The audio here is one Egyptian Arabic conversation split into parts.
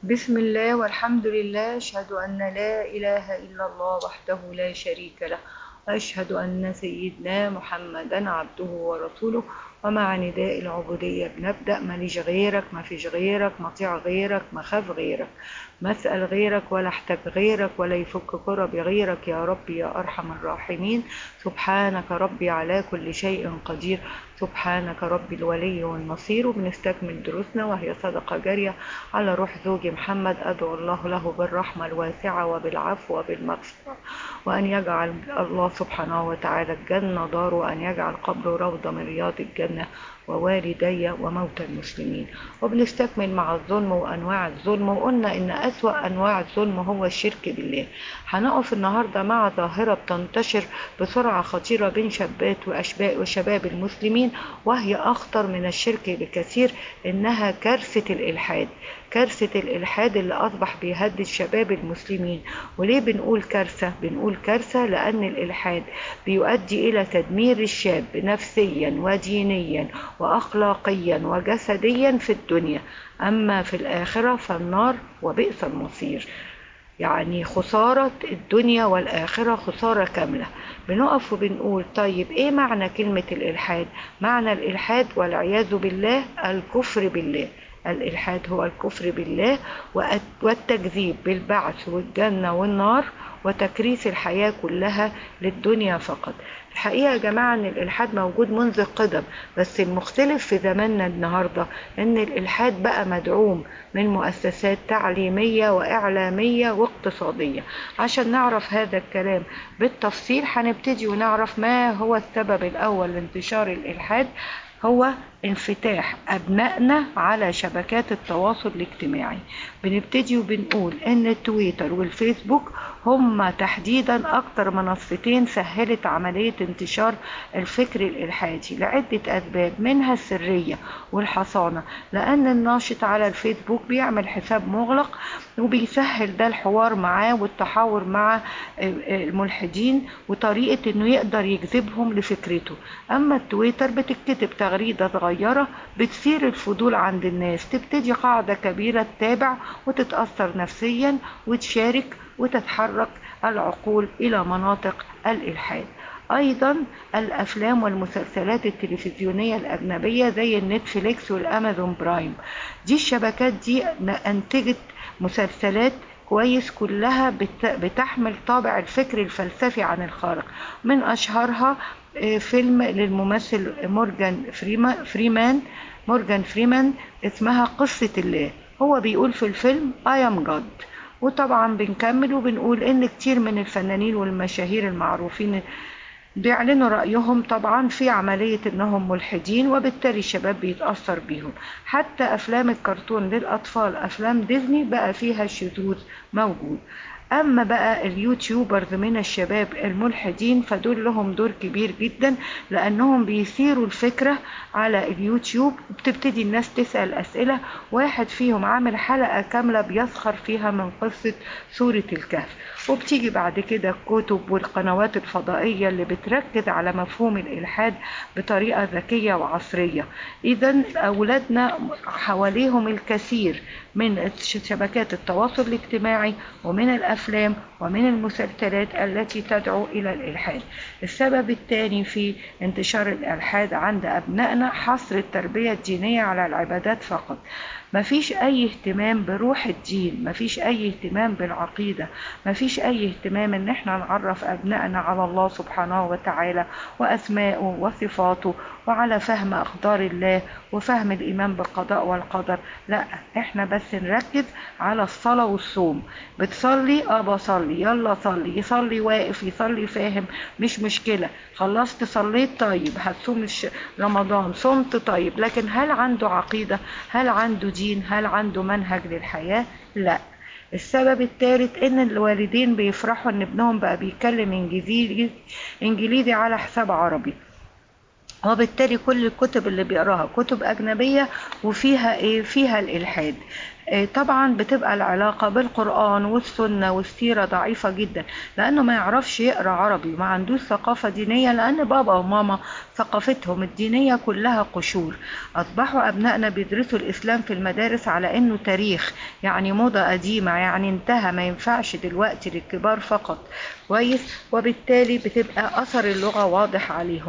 بسم الله والحمد لله أشهد أن لا إله إلا الله وحده لا شريك له وأشهد أن سيدنا محمدا عبده ورسوله ومع نداء العبودية بنبدأ ماليش غيرك ما فيش غيرك مطيع غيرك ما خاف غيرك ما اسأل غيرك ولا احتاج غيرك ولا يفك كرب غيرك يا ربي يا أرحم الراحمين سبحانك ربي على كل شيء قدير سبحانك ربي الولي والنصير وبنستكمل دروسنا وهي صدقة جارية على روح زوجي محمد أدعو الله له بالرحمة الواسعة وبالعفو وبالمغفرة وأن يجعل الله سبحانه وتعالى الجنة دار وأن يجعل قبره روضة من رياض الجنة ووالدي وموتى المسلمين وبنستكمل مع الظلم وأنواع الظلم وقلنا إن أسوأ أنواع الظلم هو الشرك بالله هنقف النهاردة مع ظاهرة بتنتشر بسرعة خطيرة بين شابات وأشباء وشباب المسلمين وهي أخطر من الشرك بكثير إنها كارثة الإلحاد كارثة الإلحاد اللي أصبح بيهدد شباب المسلمين وليه بنقول كارثة؟ بنقول كارثة لأن الإلحاد بيؤدي إلى تدمير الشاب نفسيا ودينيا وأخلاقيا وجسديا في الدنيا أما في الآخرة فالنار وبئس المصير يعني خسارة الدنيا والآخرة خسارة كاملة بنقف وبنقول طيب ايه معنى كلمة الإلحاد معنى الإلحاد والعياذ بالله الكفر بالله الإلحاد هو الكفر بالله والتكذيب بالبعث والجنة والنار وتكريس الحياة كلها للدنيا فقط الحقيقة يا جماعة ان الإلحاد موجود منذ القدم بس المختلف في زماننا النهاردة ان الإلحاد بقى مدعوم من مؤسسات تعليمية وإعلامية واقتصادية عشان نعرف هذا الكلام بالتفصيل هنبتدي ونعرف ما هو السبب الأول لانتشار الإلحاد هو انفتاح أبنائنا على شبكات التواصل الاجتماعي بنبتدي وبنقول ان التويتر والفيسبوك هم تحديدا اكتر منصتين سهلت عملية انتشار الفكر الالحادي لعدة اسباب منها السرية والحصانة لان الناشط على الفيسبوك بيعمل حساب مغلق وبيسهل ده الحوار معاه والتحاور مع الملحدين وطريقة انه يقدر يجذبهم لفكرته اما التويتر بتكتب تغريدة صغيرة بتثير الفضول عند الناس تبتدي قاعدة كبيرة تتابع وتتأثر نفسيا وتشارك وتتحرك العقول إلى مناطق الإلحاد أيضا الأفلام والمسلسلات التلفزيونية الأجنبية زي النتفليكس والأمازون برايم دي الشبكات دي أنتجت مسلسلات كويس كلها بتحمل طابع الفكر الفلسفي عن الخالق من أشهرها فيلم للممثل مورجان فريما فريمان مورجان فريمان اسمها قصة الله هو بيقول في الفيلم I am God وطبعا بنكمل وبنقول ان كتير من الفنانين والمشاهير المعروفين بيعلنوا رأيهم طبعا في عملية انهم ملحدين وبالتالي الشباب بيتأثر بيهم حتى افلام الكرتون للأطفال افلام ديزني بقى فيها الشذوذ موجود اما بقى اليوتيوبرز من الشباب الملحدين فدول لهم دور كبير جدا لانهم بيثيروا الفكرة على اليوتيوب وبتبتدي الناس تسأل اسئلة واحد فيهم عامل حلقة كاملة بيسخر فيها من قصة سورة الكهف وبتيجي بعد كده الكتب والقنوات الفضائية اللي بتركز على مفهوم الإلحاد بطريقة ذكية وعصرية إذا أولادنا حواليهم الكثير من شبكات التواصل الاجتماعي ومن الأفلام ومن المسلسلات التي تدعو إلى الإلحاد السبب الثاني في انتشار الإلحاد عند أبنائنا حصر التربية الدينية على العبادات فقط مفيش أي اهتمام بروح الدين مفيش أي اهتمام بالعقيدة مفيش أي اهتمام إن احنا نعرف أبنائنا على الله سبحانه وتعالى وأسمائه وصفاته وعلى فهم أقدار الله وفهم الإيمان بالقضاء والقدر لا احنا بس نركز على الصلاة والصوم بتصلي اه بصلي يلا صلي يصلي واقف يصلي فاهم مش مشكلة خلصت صليت طيب هتصوم رمضان صمت طيب لكن هل عنده عقيدة هل عنده دين هل عنده منهج للحياة لا السبب الثالث ان الوالدين بيفرحوا ان ابنهم بقى بيتكلم انجليزي انجليزي على حساب عربي وبالتالي كل الكتب اللي بيقراها كتب أجنبية وفيها إيه فيها الإلحاد طبعا بتبقى العلاقة بالقرآن والسنة والسيرة ضعيفة جدا لأنه ما يعرفش يقرأ عربي وما عندوش ثقافة دينية لأن بابا وماما ثقافتهم الدينية كلها قشور أصبحوا أبنائنا بيدرسوا الإسلام في المدارس على أنه تاريخ يعني موضة قديمة يعني انتهى ما ينفعش دلوقتي للكبار فقط كويس وبالتالي بتبقى أثر اللغة واضح عليهم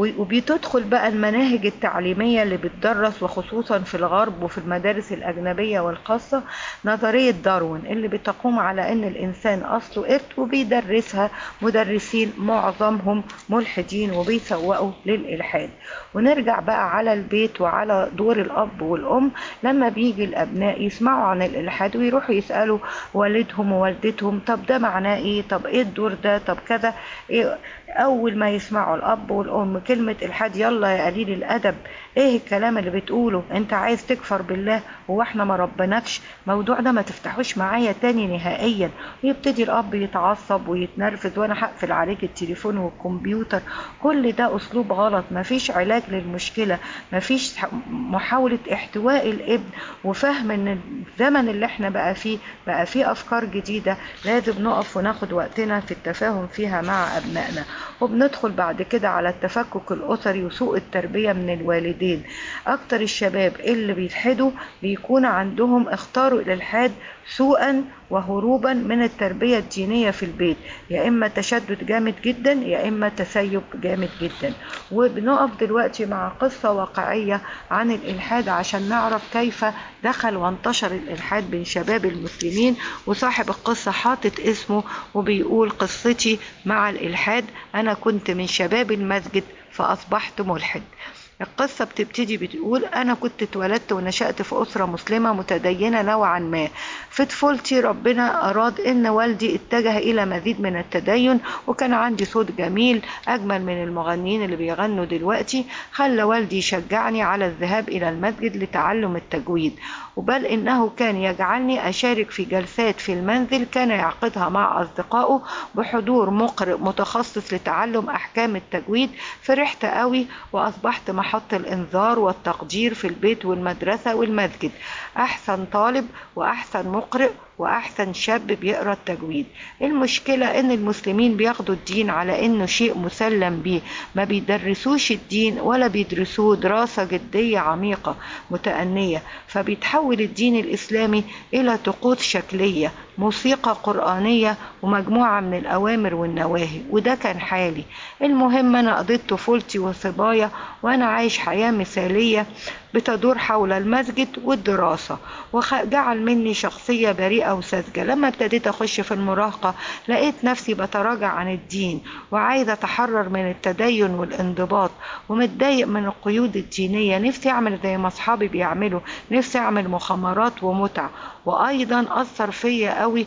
وبتدخل بقى المناهج التعليمية اللي بتدرس وخصوصا في الغرب وفي المدارس الأجنبية والخاصة نظرية داروين اللي بتقوم على أن الإنسان أصله قرد وبيدرسها مدرسين معظمهم ملحدين وبيسوقوا للإلحاد ونرجع بقى على البيت وعلى دور الأب والأم لما بيجي الأبناء يسمعوا عن الإلحاد ويروحوا يسألوا والدهم ووالدتهم طب ده معناه إيه طب إيه الدور ده طب كذا إيه أول ما يسمعوا الأب والأم كلمة إلحاد يلا يا قليل الأدب إيه الكلام اللي بتقوله أنت عايز تكفر بالله هو إحنا ما ربناكش الموضوع ده ما تفتحوش معايا تاني نهائيا ويبتدي الأب يتعصب ويتنرفز وأنا هقفل عليك التليفون والكمبيوتر كل ده أسلوب غلط مفيش علاج للمشكلة مفيش محاولة احتواء الابن وفهم ان الزمن اللي احنا بقى فيه بقى فيه افكار جديدة لازم نقف وناخد وقتنا في التفاهم فيها مع ابنائنا وبندخل بعد كده على التفكك الاسري وسوء التربية من الوالدين اكتر الشباب اللي بيلحدوا بيكون عندهم اختاروا الالحاد سوءا وهروبا من التربية الدينية في البيت يا إما تشدد جامد جدا يا إما تسيب جامد جدا وبنقف دلوقتي مع قصة واقعية عن الإلحاد عشان نعرف كيف دخل وانتشر الإلحاد بين شباب المسلمين وصاحب القصة حاطط اسمه وبيقول قصتي مع الإلحاد أنا كنت من شباب المسجد فأصبحت ملحد القصة بتبتدي بتقول أنا كنت اتولدت ونشأت في أسرة مسلمة متدينة نوعا ما في طفولتي ربنا أراد إن والدي اتجه إلى مزيد من التدين وكان عندي صوت جميل أجمل من المغنيين اللي بيغنوا دلوقتي خلى والدي يشجعني على الذهاب إلى المسجد لتعلم التجويد وبل إنه كان يجعلني أشارك في جلسات في المنزل كان يعقدها مع أصدقائه بحضور مقرئ متخصص لتعلم أحكام التجويد فرحت قوي وأصبحت محط الإنذار والتقدير في البيت والمدرسة والمسجد أحسن طالب وأحسن مقرئ وأحسن شاب بيقرأ التجويد المشكلة إن المسلمين بياخدوا الدين على إنه شيء مسلم بيه ما بيدرسوش الدين ولا بيدرسوه دراسة جدية عميقة متأنية فبيتحول الدين الإسلامي إلى طقوس شكلية موسيقى قرآنية ومجموعة من الأوامر والنواهي وده كان حالي المهم أنا قضيت طفولتي وصبايا وأنا عايش حياة مثالية بتدور حول المسجد والدراسة وجعل مني شخصية بريئة وساذجة لما ابتديت أخش في المراهقة لقيت نفسي بتراجع عن الدين وعايزة أتحرر من التدين والانضباط ومتضايق من القيود الدينية نفسي أعمل زي ما أصحابي بيعملوا نفسي أعمل مخامرات ومتع وأيضا أثر فيا قوي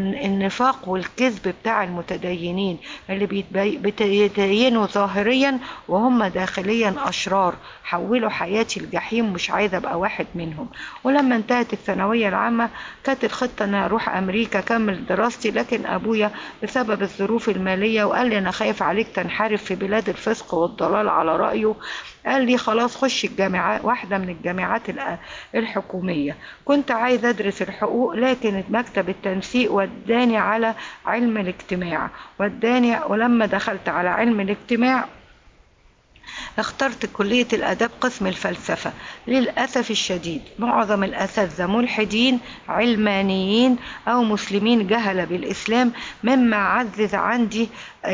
النفاق والكذب بتاع المتدينين اللي بيتدينوا ظاهريا وهم داخليا أشرار حولوا حياتي الجحيم مش عايزة أبقى واحد منهم ولما انتهت الثانوية العامة كانت الخطة أن أروح أمريكا أكمل دراستي لكن أبويا بسبب الظروف المالية وقال لي أنا خايف عليك تنحرف في بلاد الفسق والضلال على رأيه قال لي خلاص خش الجامعات واحدة من الجامعات الحكومية كنت عايز أدرس الحقوق لكن مكتب التنسيق وداني على علم الاجتماع وداني ولما دخلت على علم الاجتماع اخترت كلية الأداب قسم الفلسفة للأسف الشديد معظم الأساتذة ملحدين علمانيين أو مسلمين جهل بالإسلام مما عزز عندي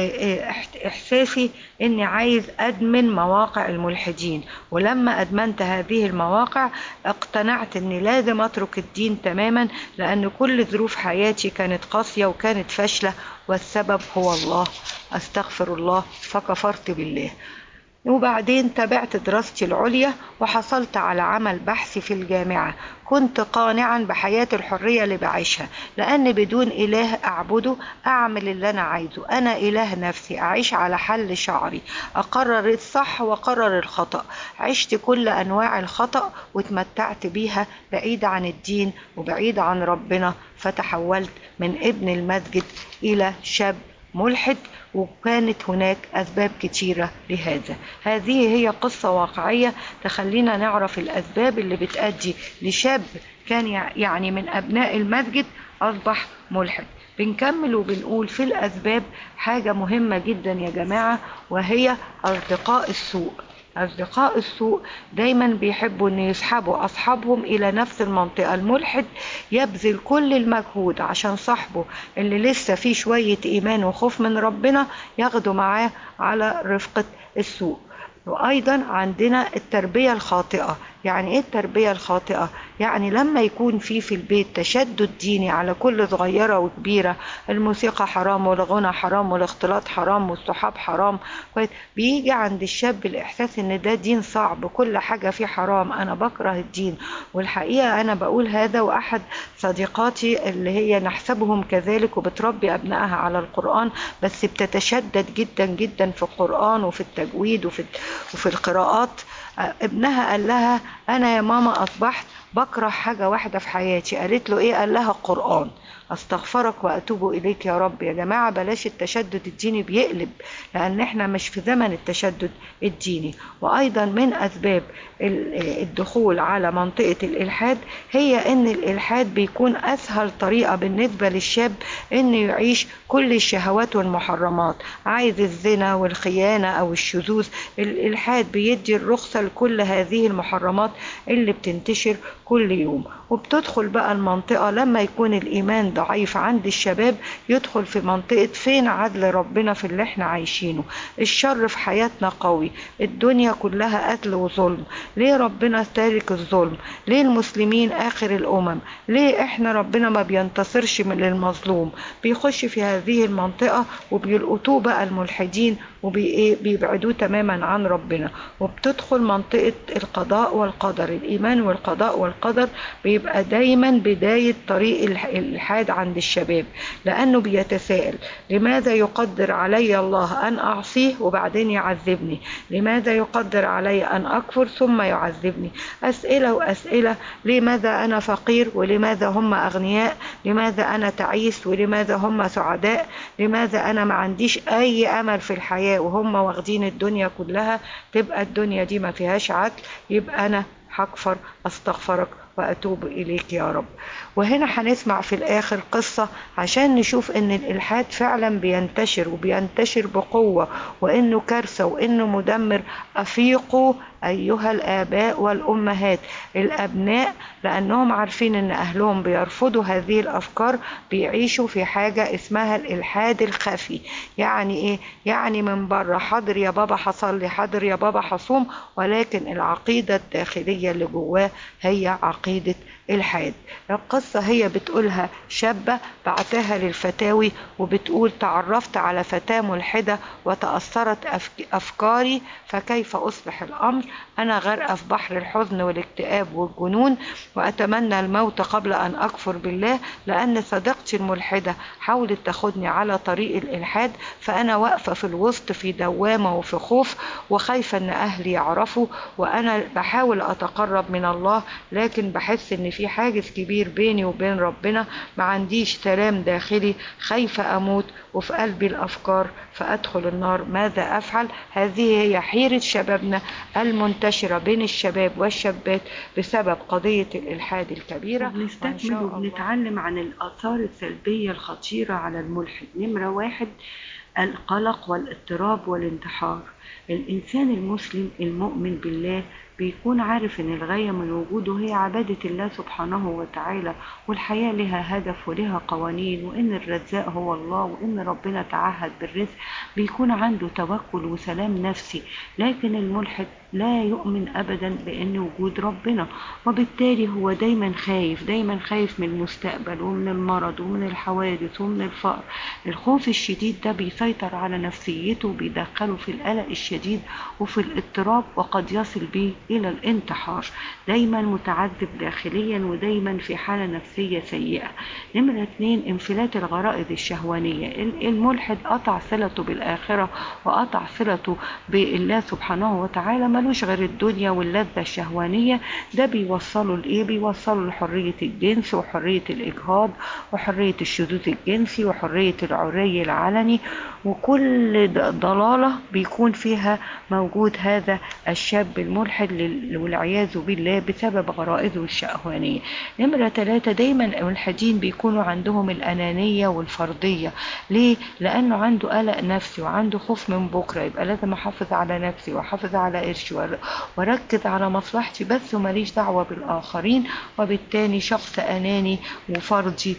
إحساسي إني عايز أدمن مواقع الملحدين ولما أدمنت هذه المواقع اقتنعت إني لازم أترك الدين تماما لأن كل ظروف حياتي كانت قاسية وكانت فاشلة والسبب هو الله أستغفر الله فكفرت بالله وبعدين تابعت دراستي العليا وحصلت على عمل بحثي في الجامعة كنت قانعا بحياة الحرية اللي بعيشها لأن بدون إله أعبده أعمل اللي أنا عايزه أنا إله نفسي أعيش على حل شعري أقرر الصح وأقرر الخطأ عشت كل أنواع الخطأ واتمتعت بيها بعيد عن الدين وبعيد عن ربنا فتحولت من ابن المسجد إلى شاب ملحد وكانت هناك أسباب كتيرة لهذا هذه هي قصة واقعية تخلينا نعرف الأسباب اللي بتأدي لشاب كان يعني من أبناء المسجد أصبح ملحد بنكمل وبنقول في الأسباب حاجة مهمة جدا يا جماعة وهي أصدقاء السوء أصدقاء السوء دايما بيحبوا أن يسحبوا أصحابهم إلى نفس المنطقة الملحد يبذل كل المجهود عشان صاحبه اللي لسه فيه شوية إيمان وخوف من ربنا ياخده معاه على رفقة السوء وأيضا عندنا التربية الخاطئة يعني إيه التربية الخاطئة؟ يعني لما يكون في في البيت تشدد ديني على كل صغيرة وكبيرة الموسيقى حرام والغنى حرام والاختلاط حرام والصحاب حرام بيجي عند الشاب الإحساس إن ده دين صعب كل حاجة فيه حرام أنا بكره الدين والحقيقة أنا بقول هذا وأحد صديقاتي اللي هي نحسبهم كذلك وبتربي أبنائها على القرآن بس بتتشدد جدا جدا في القرآن وفي التجويد وفي وفي القراءات ابنها قال لها انا يا ماما اصبحت بكره حاجة واحدة في حياتي قالت له ايه قال لها القرآن استغفرك واتوب اليك يا رب يا جماعة بلاش التشدد الديني بيقلب لان احنا مش في زمن التشدد الديني وايضا من اسباب الدخول على منطقة الالحاد هي ان الالحاد بيكون اسهل طريقة بالنسبة للشاب انه يعيش كل الشهوات والمحرمات عايز الزنا والخيانة او الشذوذ الالحاد بيدي الرخصة لكل هذه المحرمات اللي بتنتشر كل يوم وبتدخل بقى المنطقة لما يكون الإيمان ضعيف عند الشباب يدخل في منطقة فين عدل ربنا في اللي احنا عايشينه الشر في حياتنا قوي الدنيا كلها قتل وظلم ليه ربنا تارك الظلم ليه المسلمين آخر الأمم ليه احنا ربنا ما بينتصرش من المظلوم بيخش في هذه المنطقة وبيلقطوه بقى الملحدين وبيبعدوه تماما عن ربنا وبتدخل منطقة القضاء والقدر الإيمان والقضاء والقدر بيبقى دايما بداية طريق الإلحاد عند الشباب لأنه بيتساءل لماذا يقدر علي الله أن أعصيه وبعدين يعذبني لماذا يقدر علي أن أكفر ثم يعذبني أسئلة وأسئلة لماذا أنا فقير ولماذا هم أغنياء لماذا أنا تعيس ولماذا هم سعداء لماذا أنا ما عنديش أي أمل في الحياة وهم واخدين الدنيا كلها تبقى الدنيا دي ما فيهاش عدل يبقى أنا هكفر أستغفرك وأتوب إليك يا رب وهنا هنسمع في الآخر قصة عشان نشوف إن الإلحاد فعلا بينتشر وبينتشر بقوة وإنه كارثة وإنه مدمر أفيقوا أيها الآباء والأمهات الأبناء لأنهم عارفين إن أهلهم بيرفضوا هذه الأفكار بيعيشوا في حاجة اسمها الإلحاد الخفي يعني إيه؟ يعني من بره حاضر يا بابا حصلي حاضر يا بابا حصوم ولكن العقيدة الداخلية اللي جواه هي عقيدة الحاد القصة هي بتقولها شابة بعتها للفتاوي وبتقول تعرفت على فتاة ملحدة وتأثرت أفكاري فكيف أصبح الأمر أنا غرقة في بحر الحزن والاكتئاب والجنون وأتمنى الموت قبل أن أكفر بالله لأن صديقتي الملحدة حاولت تاخدني على طريق الإلحاد فأنا واقفة في الوسط في دوامة وفي خوف وخايفة أن أهلي يعرفوا وأنا بحاول أتقرب من الله لكن بحس أن في حاجز كبير بيني وبين ربنا ما عنديش سلام داخلي خايفة أموت وفي قلبي الأفكار فأدخل النار ماذا أفعل هذه هي حيرة شبابنا المنتشرة بين الشباب والشابات بسبب قضية الإلحاد الكبيرة بنستكمل وبنتعلم عن الآثار السلبية الخطيرة على الملحد نمرة واحد القلق والاضطراب والانتحار الإنسان المسلم المؤمن بالله بيكون عارف ان الغاية من وجوده هي عبادة الله سبحانه وتعالى والحياة لها هدف ولها قوانين وان الرزاق هو الله وان ربنا تعهد بالرزق بيكون عنده توكل وسلام نفسي لكن الملحد لا يؤمن ابدا بان وجود ربنا وبالتالي هو دايما خايف دايما خايف من المستقبل ومن المرض ومن الحوادث ومن الفقر الخوف الشديد ده بيسيطر على نفسيته بيدخله في القلق الشديد وفي الاضطراب وقد يصل به إلى الانتحار دايما متعذب داخليا ودايما في حالة نفسية سيئة نمرة اتنين انفلات الغرائز الشهوانية الملحد قطع صلته بالآخرة وقطع صلته بالله سبحانه وتعالى ملوش غير الدنيا واللذة الشهوانية ده بيوصله لإيه بيوصله لحرية الجنس وحرية الإجهاض وحرية الشذوذ الجنسي وحرية العري العلني وكل ضلالة بيكون فيها موجود هذا الشاب الملحد لل- والعياذ بالله بسبب غرائزه الشهوانية نمرة ثلاثة دايما الملحدين بيكونوا عندهم الأنانية والفرضية ليه؟ لأنه عنده قلق نفسي وعنده خوف من بكرة يبقى لازم أحافظ على نفسي وأحافظ على قرشي وأر- وأركز على مصلحتي بس وماليش دعوة بالآخرين وبالتالي شخص أناني وفرضي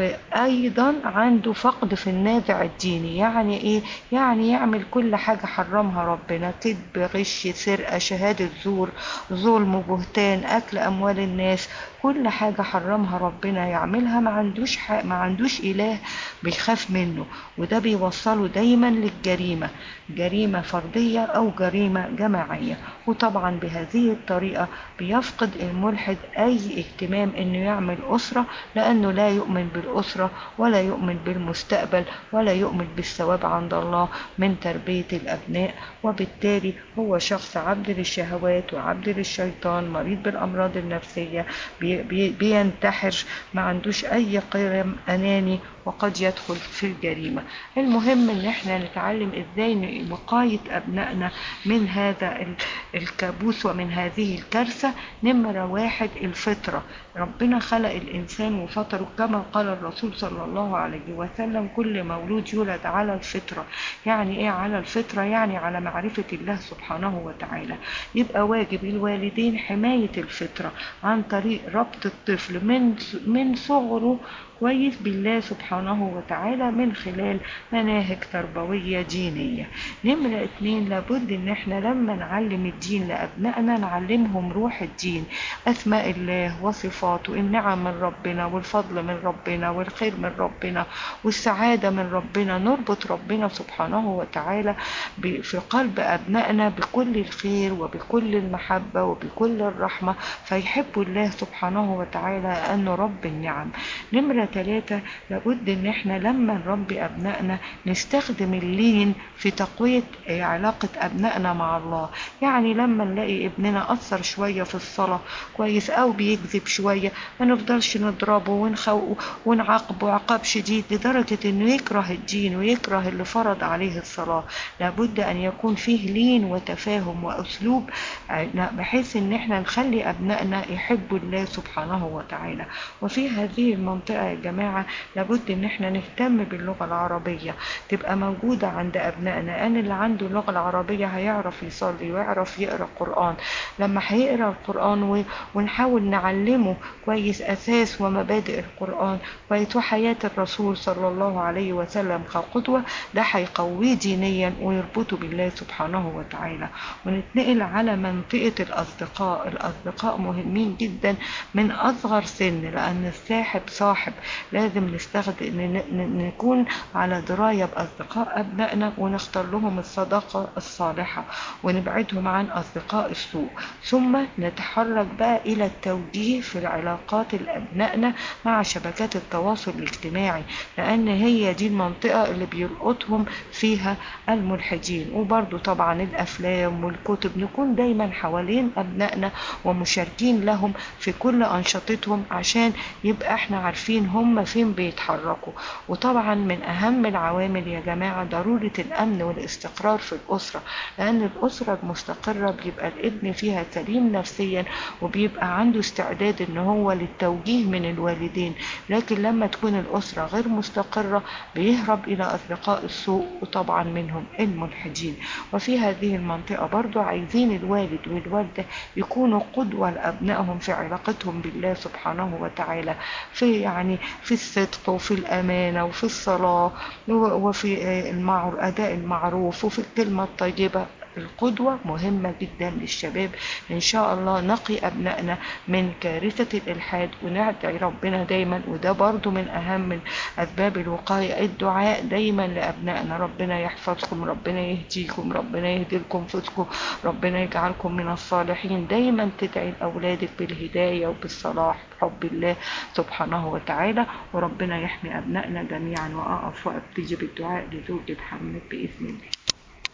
وأيضا عنده فقد في النازع الديني يعني إيه؟ يعني يعمل كل حاجة حرمها ربنا كذب غش سرقة شهادة زور ظلم بهتان أكل أموال الناس كل حاجة حرمها ربنا يعملها ما عندوش ح... ما عندوش إله بيخاف منه وده بيوصله دايما للجريمة جريمة فردية أو جريمة جماعية وطبعا بهذه الطريقة بيفقد الملحد أي اهتمام إنه يعمل أسرة لأنه لا يؤمن بالأسرة ولا يؤمن بالمستقبل ولا يؤمن بالثواب عند الله من تربية الأبناء وبالتالي هو شخص عبد للشهوات وعبد للشيطان مريض بالأمراض النفسية بي بي بينتحر ما عندوش أي قيم أناني وقد يدخل في الجريمة المهم ان احنا نتعلم ازاي وقاية ابنائنا من هذا ال- الكابوس ومن هذه الكارثة نمرة واحد الفطرة ربنا خلق الانسان وفطره كما قال الرسول صلى الله عليه وسلم كل مولود يولد على الفطرة يعني ايه على الفطرة يعني على معرفة الله سبحانه وتعالى يبقى واجب الوالدين حماية الفطرة عن طريق ربط الطفل من من صغره كويس بالله سبحانه وتعالى من خلال مناهج تربوية دينية نمرة اتنين لابد ان احنا لما نعلم الدين لأبنائنا نعلمهم روح الدين أسماء الله وصفاته النعم من ربنا والفضل من ربنا والخير من ربنا والسعادة من ربنا نربط ربنا سبحانه وتعالى ب- في قلب أبنائنا بكل الخير وبكل المحبة وبكل الرحمة فيحبوا الله سبحانه وتعالى أنه رب النعم نمرة ثلاثة لابد ان احنا لما نربي ابنائنا نستخدم اللين في تقوية آه، علاقة ابنائنا مع الله يعني لما نلاقي ابننا قصر شوية في الصلاة كويس او بيكذب شوية ما نفضلش نضربه ونخوقه ونعاقبه عقاب شديد لدرجة انه يكره الدين ويكره اللي فرض عليه الصلاة لابد ان يكون فيه لين وتفاهم واسلوب آه، بحيث ان احنا نخلي ابنائنا يحبوا الله سبحانه وتعالى وفي هذه المنطقة يا جماعة لابد ان احنا نهتم باللغة العربية تبقى موجودة عند ابنائنا لان اللي عنده اللغة العربية هيعرف يصلي ويعرف يقرأ قرآن لما هيقرأ القرآن و- ونحاول نعلمه كويس اساس ومبادئ القرآن كويس وحياة الرسول صلى الله عليه وسلم كقدوة ده هيقويه دينيا ويربطه بالله سبحانه وتعالى ونتنقل على منطقة الأصدقاء الأصدقاء مهمين جدا من أصغر سن لأن الساحب صاحب لازم نستخدم ن- ن- نكون على دراية بأصدقاء أبنائنا ونختار لهم الصداقة الصالحة ونبعدهم عن أصدقاء السوء ثم نتحرك بقى إلى التوجيه في العلاقات الأبنائنا مع شبكات التواصل الاجتماعي لأن هي دي المنطقة اللي بيلقطهم فيها الملحدين وبرضو طبعا الأفلام والكتب نكون دايما حوالين أبنائنا ومشاركين لهم في كل أنشطتهم عشان يبقى احنا عارفين هم فين بيتحركوا وطبعا من أهم العوامل يا جماعة ضرورة الأمن والاستقرار في الأسرة لأن الأسرة المستقرة بيبقى الابن فيها سليم نفسيا وبيبقى عنده استعداد ان هو للتوجيه من الوالدين لكن لما تكون الأسرة غير مستقرة بيهرب إلى أصدقاء السوء وطبعا منهم الملحدين وفي هذه المنطقة برضو عايزين الوالد والوالدة يكونوا قدوة لأبنائهم في علاقتهم بالله سبحانه وتعالى في يعني في الصدق وفي الأمانة وفي الصلاة و- وفي آه، المعر- أداء المعروف وفي الكلمة الطيبة القدوة مهمة جدا للشباب إن شاء الله نقي أبنائنا من كارثة الإلحاد وندعي ربنا دايما وده برضو من أهم من أسباب الوقاية الدعاء دايما لأبنائنا ربنا يحفظكم ربنا يهديكم ربنا يهدي لكم فسكم ربنا يجعلكم من الصالحين دايما تدعي لأولادك بالهداية وبالصلاح بحب الله سبحانه وتعالى وربنا يحمي أبنائنا جميعا وأقف وأبتدي بالدعاء لزوجي محمد بإذن الله